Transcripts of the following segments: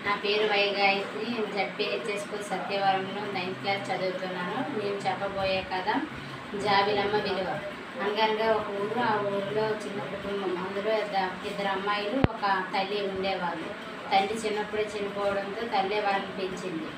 నా పేరు వై గాయత్రి నేను జడ్పీహెచ్ఎస్ స్కూల్ సత్యవరంలో నైన్త్ క్లాస్ చదువుతున్నాను నేను చెప్పబోయే కథ జాబిలమ్మ విలువ అనగనగా ఒక ఊరు ఆ ఊరిలో చిన్న కుటుంబం అందులో ఇద్ద- ఇద్దరు అమ్మాయిలు ఒక తల్లి ఉండేవాళ్ళు తండ్రి చిన్నప్పుడే చనిపోవడంతో తల్లి వాళ్ళని పెంచింది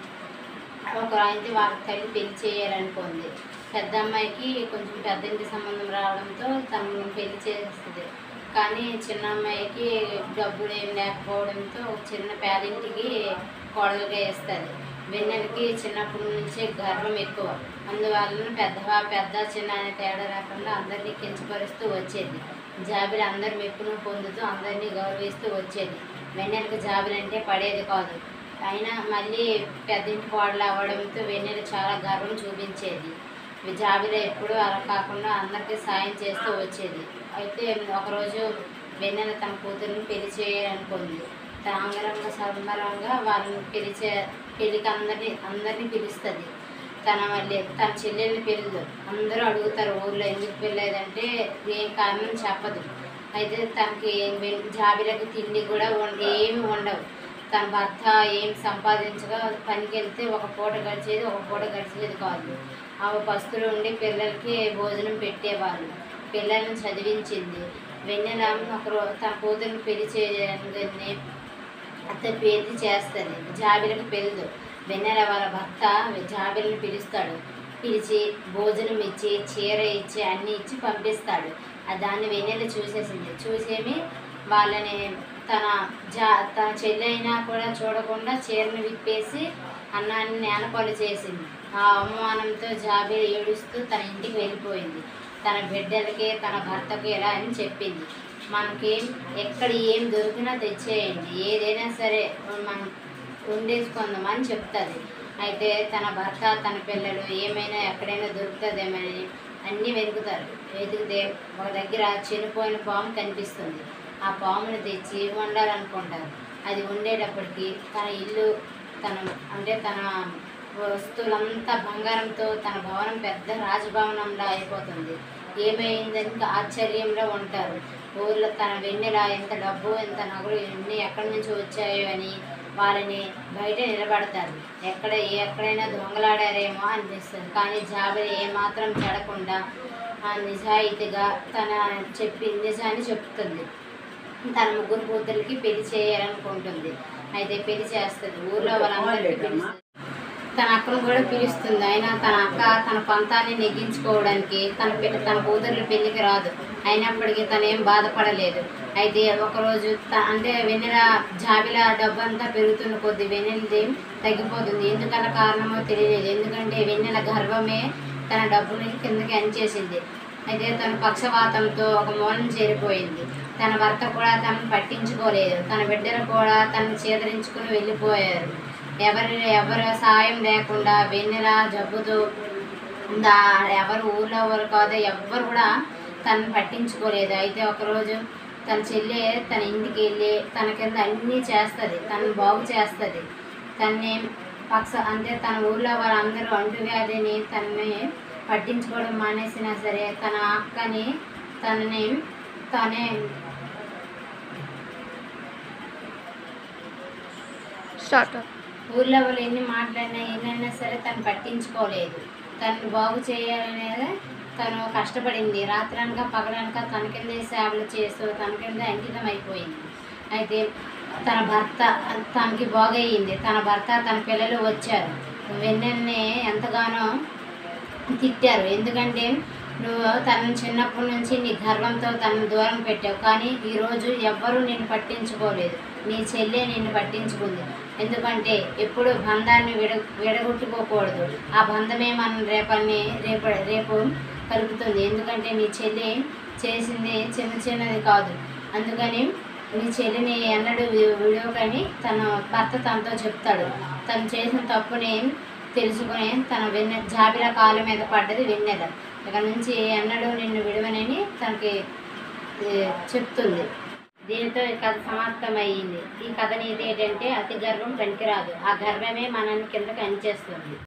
ఒక అయితే వాళ్ళ తల్లి పెళ్లి చేయాలనుకుంది పెద్ద అమ్మాయికి కొంచెం పెద్ద ఇంటి సంబంధం రావడంతో తను పెళ్లి చేస్తుంది కానీ చిన్న అమ్మాయికి డబ్బులు ఏం లేకపోవడంతో ఒక చిన్న పేదింటికి కోడలుగా వేస్తుంది వెన్నెలకి చిన్నప్పటి నుంచే గర్వం ఎక్కువ అందువలన పెద్ద పెద్ద చిన్న అనే తేడా లేకుండా అందరినీ కించపరుస్తూ వచ్చేది జాబిలు అందరి మెప్పును పొందుతూ అందరినీ గౌరవిస్తూ వచ్చేది వెన్నెలకు జాబిలు అంటే పడేది కాదు అయినా మళ్ళీ పెద్దింటి కోడలు అవ్వడంతో వెన్నెల చాలా గర్వం చూపించేది జాబిలో ఎప్పుడూ అలా కాకుండా అందరికీ సాయం చేస్తూ వచ్చేది అయితే ఒకరోజు వెన్నెల తన కూతుర్ని పెళ్లి చేయాలనుకుంది తన అంగరంగ సంబరంగా వాళ్ళని పెళ్లి చే పెళ్లికి అందరినీ అందరినీ పిలుస్తుంది తన మళ్ళీ తన చెల్లెల్ని పెళ్ళదు అందరూ అడుగుతారు ఊర్లో ఎందుకు పెళ్ళేదంటే ఏం కారణం చెప్పదు అయితే తనకి వెన్- జాబిలకు తిండి కూడా వండి ఏమి ఉండవు తన భర్త ఏం సంపాదించగా పనికి వెళ్తే ఒక పూట గడిచేది ఒక పూట గడిచేది కాదు ఆమె పస్తులు ఉండి పిల్లలకి భోజనం పెట్టేవాళ్ళు పిల్లల్ని చదివించింది వెన్నెల ఒక రో- తన కూతురిని పెళ్లి చేయగానే అత్త పేరు చేస్తుంది జాబిలకు పెళ్ళదు వెన్నెల వాళ్ళ భర్త జాబిలను పిలుస్తాడు పిలిచి భోజనం ఇచ్చి చీర ఇచ్చి అన్నీ ఇచ్చి పంపిస్తాడు ఆ దాన్ని వెన్నెల చూసేసింది చూసేమి వాళ్ళని తన జా తన చెల్లి అయినా కూడా చూడకుండా చీరను విప్పేసి అన్నాన్ని నేలపాలు చేసింది ఆ అవమానంతో జాబిలు ఏడుస్తూ తన ఇంటికి వెళ్ళిపోయింది తన బిడ్డలకి తన భర్తకి ఎలా అని చెప్పింది మనకి ఎక్కడ ఏం దొరికినా తెచ్చేయండి ఏదైనా సరే మనం వండేసుకుందామని చెప్తుంది అయితే తన భర్త తన పిల్లలు ఏమైనా ఎక్కడైనా దొరుకుతుందేమని అన్నీ వెతుకుతారు వెతికితే ఒక దగ్గర చనిపోయిన పాము కనిపిస్తుంది ఆ పామును తెచ్చి వండాలనుకుంటారు అది వండేటప్పటికి తన ఇల్లు తన అంటే తన వస్తువులంతా బంగారంతో తన భవనం పెద్ద రాజభవనంలా అయిపోతుంది ఏమైందని ఆశ్చర్యంలో ఉంటారు ఊర్లో తన వెన్నెల ఎంత డబ్బు ఎంత నగలు ఎన్ని ఎక్కడి నుంచి వచ్చాయో అని వాళ్ళని బయట నిలబడతారు ఎక్కడ ఎక్కడైనా దొంగలాడారేమో అనిపిస్తుంది కానీ జాబిలి ఏమాత్రం చెడకుండా ఆ నిజాయితీగా తన చెప్పి నిజాన్ని చెప్తుంది తన ముగ్గురు కూతురికి పెళ్లి చేయాలనుకుంటుంది అయితే పెళ్లి చేస్తుంది ఊర్లో వాళ్ళందరికీ పిలుస్తుంది తన అక్కను కూడా పిలుస్తుంది అయినా తన అక్క తన పంతాన్ని నెగ్గించుకోవడానికి తన పె- తన కూతుర్ల పెళ్లికి రాదు అయినప్పటికీ తను ఏం బాధపడలేదు అయితే ఒకరోజు త- అంటే వెన్నెల జాబిల డబ్బు అంతా పెరుగుతున్న కొద్ది వెన్నెలది తగ్గిపోతుంది ఎందుకన్న కారణమో తెలియలేదు ఎందుకంటే వెన్నెల గర్వమే తన డబ్బుని కిందకి అంచేసింది అయితే తన పక్షవాతంతో ఒక మూలం చేరిపోయింది తన భర్త కూడా తనను పట్టించుకోలేదు తన బిడ్డలు కూడా తనను చేదరించుకుని వెళ్ళిపోయారు ఎవరి ఎవరి సాయం లేకుండా వెన్నెల జబ్బుతో దా ఎవరు ఊళ్ళో ఎవరు కాదు ఎవ్వరు కూడా తనను పట్టించుకోలేదు అయితే ఒకరోజు తన చెల్లె తన ఇంటికి వెళ్ళి తన కింద అన్నీ చేస్తుంది తనను బాగు చేస్తుంది తన్ని పక్ష అంటే తన ఊళ్ళో వాళ్ళందరూ అంటువ్యాధిని తనని పట్టించుకోవడం మానేసినా సరే తన అక్కని తనని తనే స్టార్ట్ ఊర్లో వాళ్ళు ఎన్ని మాట్లాడినా ఎన్నైనా సరే తను పట్టించుకోలేదు తను బాగు చేయాలనేది తను కష్టపడింది రాత్రనక పగలనక తన కిందే సేవలు చేస్తూ తన కింద అంకితం అయిపోయింది అయితే తన భర్త తనకి బాగయ్యింది తన భర్త తన పిల్లలు వచ్చారు వెన్నెల్ని ఎంతగానో తిట్టారు ఎందుకంటే నువ్వు తనను చిన్నప్పటి నుంచి నీ గర్వంతో తనను దూరం పెట్టావు కానీ ఈరోజు ఎవ్వరూ నిన్ను పట్టించుకోలేదు నీ చెల్లె నిన్ను పట్టించుకుంది ఎందుకంటే ఎప్పుడు బంధాన్ని విడ విడగొట్టుకోకూడదు ఆ బంధమే మనం రేపని రేపు రేపు కలుపుతుంది ఎందుకంటే నీ చెల్లి చేసింది చిన్న చిన్నది కాదు అందుకని నీ చెల్లిని ఎన్నడూ వి- విడవకని తన భర్త తనతో చెప్తాడు తను చేసిన తప్పుని తెలుసుకుని తన వెన్నె జాబిల కాళ్ళ మీద పడ్డది వెన్నెల ఇక నుంచి ఎన్నడూ నిన్ను విడవనని తనకి ఏ, చెప్తుంది దీనితో ఈ కథ సమాప్తమయ్యింది ఈ కథ నీతి ఏంటంటే అతి గర్వం పనికిరాదు ఆ గర్వమే మనల్ని కిందకి అంచేస్తుంది